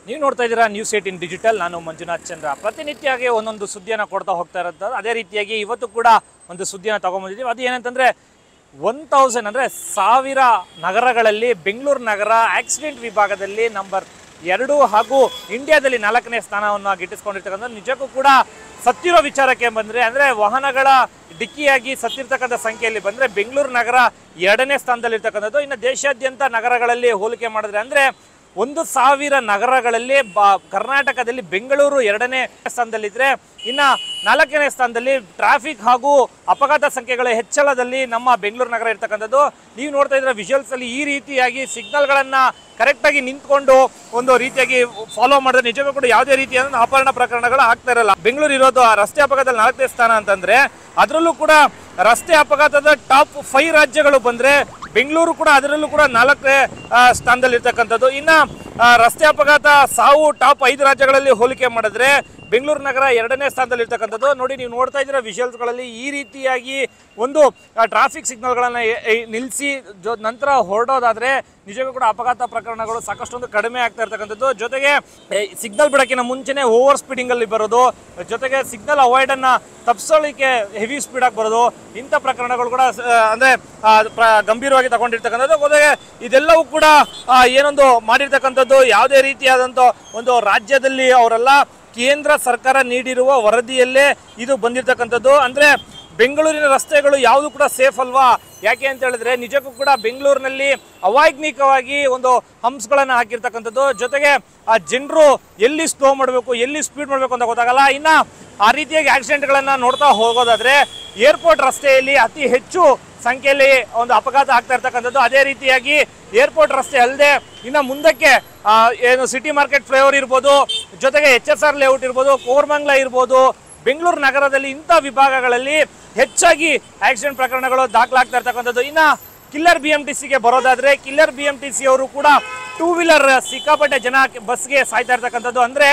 ನೀವು ನೋಡ್ತಾ ಇದ್ದೀರಾ ನ್ಯೂಸ್ ಏಟಿನ್ ಡಿಜಿಟಲ್ ನಾನು ಮಂಜುನಾಥ್ ಚಂದ್ರ ಪ್ರತಿನಿತ್ಯವಾಗಿ ಒಂದೊಂದು ಸುದ್ದಿಯನ್ನು ಕೊಡ್ತಾ ಹೋಗ್ತಾ ಇರೋದು ಅದೇ ರೀತಿಯಾಗಿ ಇವತ್ತು ಕೂಡ ಒಂದು ಸುದ್ದಿಯನ್ನು ತಗೊಂಬಂದಿದ್ದೀವಿ ಅದು ಏನಂತಂದ್ರೆ ಒನ್ ತೌಸಂಡ್ ಅಂದರೆ ಸಾವಿರ ನಗರಗಳಲ್ಲಿ ಬೆಂಗಳೂರು ನಗರ ಆಕ್ಸಿಡೆಂಟ್ ವಿಭಾಗದಲ್ಲಿ ನಂಬರ್ ಎರಡು ಹಾಗೂ ಇಂಡಿಯಾದಲ್ಲಿ ನಾಲ್ಕನೇ ಸ್ಥಾನವನ್ನು ಗಿಟ್ಟಿಸ್ಕೊಂಡಿರ್ತಕ್ಕಂಥ ನಿಜಕ್ಕೂ ಕೂಡ ಸತ್ತಿರೋ ವಿಚಾರಕ್ಕೆ ಬಂದರೆ ಅಂದರೆ ವಾಹನಗಳ ಡಿಕ್ಕಿಯಾಗಿ ಸತ್ತಿರ್ತಕ್ಕಂಥ ಸಂಖ್ಯೆಯಲ್ಲಿ ಬಂದರೆ ಬೆಂಗಳೂರು ನಗರ ಎರಡನೇ ಸ್ಥಾನದಲ್ಲಿರ್ತಕ್ಕಂಥದ್ದು ಇನ್ನು ದೇಶಾದ್ಯಂತ ನಗರಗಳಲ್ಲಿ ಹೋಲಿಕೆ ಮಾಡಿದ್ರೆ ಅಂದರೆ ಒಂದು ಸಾವಿರ ನಗರಗಳಲ್ಲಿ ಬ ಕರ್ನಾಟಕದಲ್ಲಿ ಬೆಂಗಳೂರು ಎರಡನೇ ಸ್ಥಾನದಲ್ಲಿದ್ದರೆ ಇನ್ನು ನಾಲ್ಕನೇ ಸ್ಥಾನದಲ್ಲಿ ಟ್ರಾಫಿಕ್ ಹಾಗೂ ಅಪಘಾತ ಸಂಖ್ಯೆಗಳ ಹೆಚ್ಚಳದಲ್ಲಿ ನಮ್ಮ ಬೆಂಗಳೂರು ನಗರ ಇರ್ತಕ್ಕಂಥದ್ದು ನೀವು ನೋಡ್ತಾ ಇದ್ರೆ ವಿಜುವಲ್ಸ್ ಅಲ್ಲಿ ಈ ರೀತಿಯಾಗಿ ಸಿಗ್ನಲ್ಗಳನ್ನು ಕರೆಕ್ಟಾಗಿ ನಿಂತ್ಕೊಂಡು ಒಂದು ರೀತಿಯಾಗಿ ಫಾಲೋ ಮಾಡಿದ್ರೆ ನಿಜಕ್ಕೂ ಕೂಡ ಯಾವುದೇ ರೀತಿಯಾದ ಅಪಹರಣ ಪ್ರಕರಣಗಳು ಆಗ್ತಾ ಇರಲ್ಲ ಬೆಂಗಳೂರು ಇರೋದು ಆ ರಸ್ತೆ ಅಪಘಾತದಲ್ಲಿ ನಾಲ್ಕನೇ ಸ್ಥಾನ ಅಂತಂದ್ರೆ ಅದರಲ್ಲೂ ಕೂಡ ರಸ್ತೆ ಅಪಘಾತದ ಟಾಪ್ ಫೈವ್ ರಾಜ್ಯಗಳು ಬಂದ್ರೆ ಬೆಂಗಳೂರು ಕೂಡ ಅದರಲ್ಲೂ ಕೂಡ ನಾಲ್ಕನೇ ಆ, ಸ್ಥಾನದಲ್ಲಿರ್ತಕ್ಕಂಥದ್ದು ಇನ್ನ ಆ, ರಸ್ತೆ ಅಪಘಾತ ಸಾವು ಟಾಪ್ ಐದು ರಾಜ್ಯಗಳಲ್ಲಿ ಹೋಲಿಕೆ ಮಾಡಿದ್ರೆ ಬೆಂಗಳೂರು ನಗರ ಎರಡನೇ ಸ್ಥಾನದಲ್ಲಿರ್ತಕ್ಕಂಥದ್ದು ನೋಡಿ ನೀವು ನೋಡ್ತಾ ಇದ್ದೀರಾ ವಿಜುವಲ್ಸ್ಗಳಲ್ಲಿ ಈ ರೀತಿಯಾಗಿ ಒಂದು ಟ್ರಾಫಿಕ್ ಸಿಗ್ನಲ್ಗಳನ್ನು ನಿಲ್ಲಿಸಿ ಜೊ ನಂತರ ಹೊರಡೋದಾದ್ರೆ ನಿಜಕ್ಕೂ ಕೂಡ ಅಪಘಾತ ಪ್ರಕರಣಗಳು ಸಾಕಷ್ಟೊಂದು ಕಡಿಮೆ ಆಗ್ತಾ ಇರ್ತಕ್ಕಂಥದ್ದು ಜೊತೆಗೆ ಸಿಗ್ನಲ್ ಬಿಡೋಕ್ಕಿಂತ ಮುಂಚೆನೆ ಓವರ್ ಸ್ಪೀಡಿಂಗಲ್ಲಿ ಬರೋದು ಜೊತೆಗೆ ಸಿಗ್ನಲ್ ಅವಾಯ್ಡ್ ಅನ್ನ ತಪ್ಪಿಸೋಳಿಕ್ಕೆ ಹೆವಿ ಸ್ಪೀಡ್ ಆಗಿ ಬರೋದು ಇಂಥ ಪ್ರಕರಣಗಳು ಕೂಡ ಆ, ಅಂದ್ರೆ ಆ, ಪ್ರ- ಗಂಭೀರವಾಗಿ ತಗೊಂಡಿರ್ತಕ್ಕಂಥದ್ದು ಜೊತೆಗೆ ಇದೆಲ್ಲವೂ ಕೂಡ ಆ, ಏನೊಂದು ಮಾಡಿರ್ತಕ್ಕಂಥದ್ದು ಯಾವುದೇ ರೀತಿಯಾದಂಥ ಒಂದು ರಾಜ್ಯದಲ್ಲಿ ಅವರೆಲ್ಲ ಕೇಂದ್ರ ಸರ್ಕಾರ ನೀಡಿರುವ ವರದಿಯಲ್ಲೇ ಇದು ಬಂದಿರತಕ್ಕಂಥದ್ದು ಅಂದ್ರೆ ಬೆಂಗಳೂರಿನ ರಸ್ತೆಗಳು ಯಾವುದು ಕೂಡ ಸೇಫ್ ಅಲ್ವಾ ಯಾಕೆ ಅಂತ ಹೇಳಿದ್ರೆ ನಿಜಕ್ಕೂ ಕೂಡ ಬೆಂಗಳೂರಿನಲ್ಲಿ ಅವೈಜ್ಞಿಕವಾಗಿ ಒಂದು ಹಂಪ್ಸ್ಗಳನ್ನು ಹಾಕಿರ್ತಕ್ಕಂಥದ್ದು ಜೊತೆಗೆ ಆ ಜನರು ಎಲ್ಲಿ ಸ್ಲೋ ಮಾಡಬೇಕು ಎಲ್ಲಿ ಸ್ಪೀಡ್ ಮಾಡಬೇಕು ಅಂತ ಗೊತ್ತಾಗಲ್ಲ ಇನ್ನ ಆ ರೀತಿಯಾಗಿ ಆಕ್ಸಿಡೆಂಟ್ಗಳನ್ನ ನೋಡ್ತಾ ಹೋಗೋದಾದ್ರೆ ಏರ್ಪೋರ್ಟ್ ರಸ್ತೆಯಲ್ಲಿ ಅತಿ ಹೆಚ್ಚು ಸಂಖ್ಯೆಯಲ್ಲಿ ಒಂದು ಅಪಘಾತ ಆಗ್ತಾ ಇರ್ತಕ್ಕಂಥದ್ದು ಅದೇ ರೀತಿಯಾಗಿ ಏರ್ಪೋರ್ಟ್ ರಸ್ತೆ ಅಲ್ಲದೆ ಇನ್ನು ಮುಂದಕ್ಕೆ ಆ, ಏನು ಸಿಟಿ ಮಾರ್ಕೆಟ್ ಫ್ಲೈಓವರ್ ಇರ್ಬೋದು ಜೊತೆಗೆ ಎಚ್ ಎಸ್ ಆರ್ ಲೇಔಟ್ ಇರ್ಬೋದು ಕೋರ್ಮಂಗ್ಲ ಇರ್ಬೋದು ಬೆಂಗಳೂರು ನಗರದಲ್ಲಿ ಇಂಥ ವಿಭಾಗಗಳಲ್ಲಿ ಹೆಚ್ಚಾಗಿ ಆಕ್ಸಿಡೆಂಟ್ ಪ್ರಕರಣಗಳು ದಾಖಲಾಗ್ತಾ ಇರ್ತಕ್ಕಂಥದ್ದು ಇನ್ನ ಕಿಲ್ಲರ್ ಬಿ ಎಂ ಟಿ ಸಿಗೆ ಬರೋದಾದ್ರೆ killer B M T C ಅವರು ಕೂಡ ಟೂ ವೀಲರ್ ಸಿಕ್ಕಾಪಟ್ಟೆ ಜನ ಬಸ್ಗೆ ಸಾಯ್ತಾ ಇರ್ತಕ್ಕಂಥದ್ದು ಅಂದ್ರೆ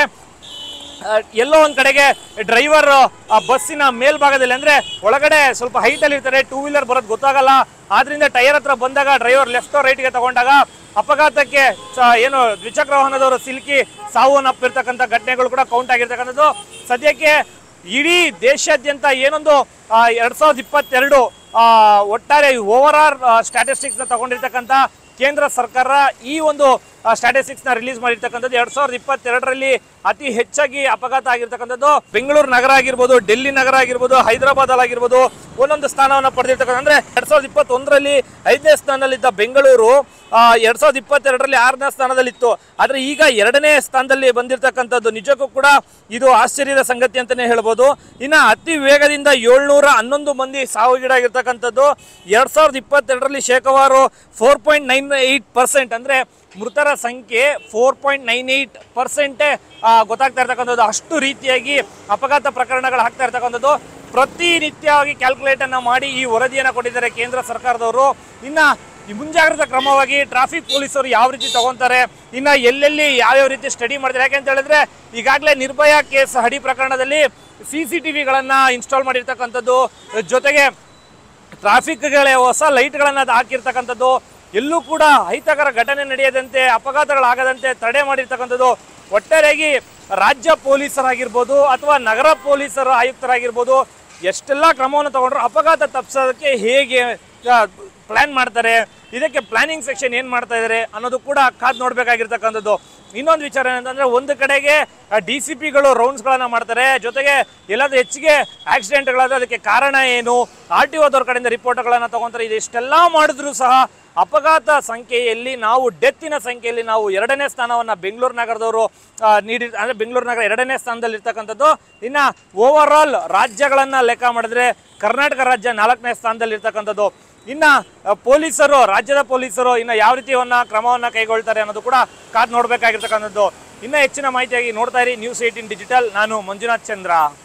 ಆ, ಎಲ್ಲೋ ಒಂದ್ ಕಡೆಗೆ ಡ್ರೈವರ್ ಬಸ್ಸಿನ ಮೇಲ್ಭಾಗದಲ್ಲಿ ಅಂದ್ರೆ ಒಳಗಡೆ ಸ್ವಲ್ಪ ಹೈಟ್ ಅಲ್ಲಿ ಇರ್ತಾರೆ ಟೂ ವೀಲರ್ ಬರೋದು ಗೊತ್ತಾಗಲ್ಲ ಆದ್ರಿಂದ ಟೈರ್ ಹತ್ರ ಬಂದಾಗ ಡ್ರೈವರ್ ಲೆಫ್ಟ್ ರೈಟ್ಗೆ ತಗೊಂಡಾಗ ಅಪಘಾತಕ್ಕೆ ಸ- ಏನು ದ್ವಿಚಕ್ರ ವಾಹನದವರು ಸಿಲುಕಿ ಸಾವನ್ನಪ್ಪಿರ್ತಕ್ಕಂಥ ಘಟನೆಗಳು ಕೂಡ ಕೌಂಟ್ ಆಗಿರ್ತಕ್ಕಂಥದ್ದು ಸದ್ಯಕ್ಕೆ ಇಡೀ ದೇಶಾದ್ಯಂತ ಏನೊಂದು ಆ, ಎರಡ್ ಸಾವಿರದ ಇಪ್ಪತ್ತೆರಡು ಆ, ಒಟ್ಟಾರೆ ಓವರ್ ಆಲ್ ಸ್ಟ್ಯಾಟಿಸ್ಟಿಕ್ಸ್ ನ ತಗೊಂಡಿರ್ತಕ್ಕಂಥ ಕೇಂದ್ರ ಸರ್ಕಾರ ಈ ಒಂದು ಸ್ಟ್ಯಾಟಿಸ್ಟಿಕ್ಸ್ ನ ರಿಲೀಸ್ ಮಾಡಿರ್ತಕ್ಕಂಥದ್ದು ಎರಡ್ ಸಾವಿರದ ಇಪ್ಪತ್ತೆರಡರಲ್ಲಿ ಅತಿ ಹೆಚ್ಚಾಗಿ ಅಪಘಾತ ಆಗಿರ್ತಕ್ಕಂಥದ್ದು ಬೆಂಗಳೂರು ನಗರ ಆಗಿರ್ಬೋದು ಡೆಲ್ಲಿ ನಗರ ಆಗಿರ್ಬೋದು ಹೈದರಾಬಾದ್ ಆಗಿರ್ಬೋದು ಒಂದೊಂದು ಸ್ಥಾನವನ್ನು ಪಡೆದಿರ್ತಕ್ಕಂಥ ಅಂದ್ರೆ ಎರಡ್ ಸಾವಿರದ ಇಪ್ಪತ್ತೊಂದರಲ್ಲಿ ಐದನೇ ಸ್ಥಾನದಲ್ಲಿದ್ದ ಬೆಂಗಳೂರು ಆ, ಎರಡ್ ಸಾವಿರದ ಇಪ್ಪತ್ತೆರಡರಲ್ಲಿ ಆರನೇ ಸ್ಥಾನದಲ್ಲಿತ್ತು ಆದ್ರೆ ಈಗ ಎರಡನೇ ಸ್ಥಾನದಲ್ಲಿ ಬಂದಿರತಕ್ಕಂಥದ್ದು ನಿಜಕ್ಕೂ ಕೂಡ ಇದು ಆಶ್ಚರ್ಯದ ಸಂಗತಿ ಅಂತಾನೆ ಹೇಳ್ಬೋದು ಇನ್ನ ಅತಿ ವೇಗದಿಂದ ಏಳ್ನೂರ ಹನ್ನೊಂದು ಮಂದಿ ಸಾವಿಗೀಡಾಗಿರ್ತಕ್ಕಂಥದ್ದು ಎರಡ್ ಸಾವಿರದ ಇಪ್ಪತ್ತೆರಡರಲ್ಲಿ ಶೇಕವಾರು four point nine eight percent ಅಂದ್ರೆ ಮೃತರ ಸಂಖ್ಯೆ ಫೋರ್ ಪಾಯಿಂಟ್ ನೈನ್ ಏಯ್ಟ್ ಪರ್ಸೆಂಟೇ ಗೊತ್ತಾಗ್ತಾ ಇರ್ತಕ್ಕಂಥದ್ದು ಅಷ್ಟು ರೀತಿಯಾಗಿ ಅಪಘಾತ ಪ್ರಕರಣಗಳು ಆಗ್ತಾ ಇರ್ತಕ್ಕಂಥದ್ದು ಪ್ರತಿನಿತ್ಯವಾಗಿ ಕ್ಯಾಲ್ಕುಲೇಟ್ ಅನ್ನ ಮಾಡಿ ಈ ವರದಿಯನ್ನು ಕೊಟ್ಟಿದ್ದಾರೆ ಕೇಂದ್ರ ಸರ್ಕಾರದವರು ಇನ್ನ ಈ ಮುಂಜಾಗ್ರತಾ ಕ್ರಮವಾಗಿ ಟ್ರಾಫಿಕ್ ಪೊಲೀಸರು ಯಾವ ರೀತಿ ತಗೊಂತಾರೆ ಇನ್ನ ಎಲ್ಲೆಲ್ಲಿ ಯಾವ್ಯಾವ ರೀತಿ ಸ್ಟಡಿ ಮಾಡಿದ್ದಾರೆ ಯಾಕೆ ಅಂತ ಹೇಳಿದ್ರೆ ಈಗಾಗಲೇ ನಿರ್ಭಯ ಕೇಸ್ ಹಡಿ ಪ್ರಕರಣದಲ್ಲಿ ಸಿ ಸಿ ಟಿ ವಿಗಳನ್ನ ಇನ್ಸ್ಟಾಲ್ ಮಾಡಿರ್ತಕ್ಕಂಥದ್ದು ಜೊತೆಗೆ ಟ್ರಾಫಿಕ್ಗಳ ಹೊಸ ಲೈಟ್ಗಳನ್ನು ಹಾಕಿರ್ತಕ್ಕಂಥದ್ದು ಎಲ್ಲೂ ಕೂಡ ಅಹಿತಕರ ಘಟನೆ ನಡೆಯದಂತೆ ಅಪಘಾತಗಳಾಗದಂತೆ ತಡೆ ಮಾಡಿರ್ತಕ್ಕಂಥದ್ದು ಒಟ್ಟಾರೆಯಾಗಿ ರಾಜ್ಯ ಪೊಲೀಸರಾಗಿರ್ಬೋದು ಅಥವಾ ನಗರ ಪೊಲೀಸರ ಆಯುಕ್ತರಾಗಿರ್ಬೋದು ಎಷ್ಟೆಲ್ಲ ಕ್ರಮವನ್ನು ತಗೊಂಡ್ರು ಅಪಘಾತ ತಪ್ಪಿಸೋದಕ್ಕೆ ಹೇಗೆ ಪ್ಲಾನ್ ಮಾಡ್ತಾರೆ ಇದಕ್ಕೆ ಪ್ಲಾನಿಂಗ್ ಸೆಕ್ಷನ್ ಏನು ಮಾಡ್ತಾ ಇದ್ದಾರೆ ಅನ್ನೋದು ಕೂಡ ಕಾದು ನೋಡಬೇಕಾಗಿರ್ತಕ್ಕಂಥದ್ದು ಇನ್ನೊಂದು ವಿಚಾರ ಏನಂತಂದ್ರೆ ಒಂದು ಕಡೆಗೆ ಡಿ ಸಿ ಪಿಗಳು ರೌಂಡ್ಸ್ಗಳನ್ನು ಮಾಡ್ತಾರೆ ಜೊತೆಗೆ ಎಲ್ಲಾದ್ರೂ ಹೆಚ್ಚಿಗೆ ಆಕ್ಸಿಡೆಂಟ್ಗಳಾದ್ರೆ ಅದಕ್ಕೆ ಕಾರಣ ಏನು ಆರ್ ಟಿ ಓದವ್ರ ಕಡೆಯಿಂದ ರಿಪೋರ್ಟ್ಗಳನ್ನು ತಗೊಂತಾರೆ ಇದಿಷ್ಟೆಲ್ಲ ಮಾಡಿದ್ರು ಸಹ ಅಪಘಾತ ಸಂಖ್ಯೆಯಲ್ಲಿ ನಾವು ಡೆತ್ತಿನ ಸಂಖ್ಯೆಯಲ್ಲಿ ನಾವು ಎರಡನೇ ಸ್ಥಾನವನ್ನು ಬೆಂಗಳೂರು ನಗರದವರು ಆ, ನೀಡಿ ಅಂದರೆ ಬೆಂಗಳೂರು ನಗರ ಎರಡನೇ ಸ್ಥಾನದಲ್ಲಿ ಇರ್ತಕ್ಕಂಥದ್ದು ಇನ್ನು ಓವರ್ ಆಲ್ ರಾಜ್ಯಗಳನ್ನು ಲೆಕ್ಕ ಮಾಡಿದ್ರೆ ಕರ್ನಾಟಕ ರಾಜ್ಯ ನಾಲ್ಕನೇ ಸ್ಥಾನದಲ್ಲಿ ಇರ್ತಕ್ಕಂಥದ್ದು ಇನ್ನ ಆ, ಪೊಲೀಸರು ರಾಜ್ಯದ ಪೊಲೀಸರು ಇನ್ನ ಯಾವ ರೀತಿಯವನ್ನ ಕ್ರಮವನ್ನ ಕೈಗೊಳ್ತಾರೆ ಅನ್ನೋದು ಕೂಡ ಕಾದ್ ನೋಡ್ಬೇಕಾಗಿರ್ತಕ್ಕಂಥದ್ದು ಇನ್ನ ಹೆಚ್ಚಿನ ಮಾಹಿತಿಯಾಗಿ ನೋಡ್ತಾ ಇರಿ ನ್ಯೂಸ್ ಏಟೀನ್ ಡಿಜಿಟಲ್ ನಾನು ಮಂಜುನಾಥ್ ಚಂದ್ರ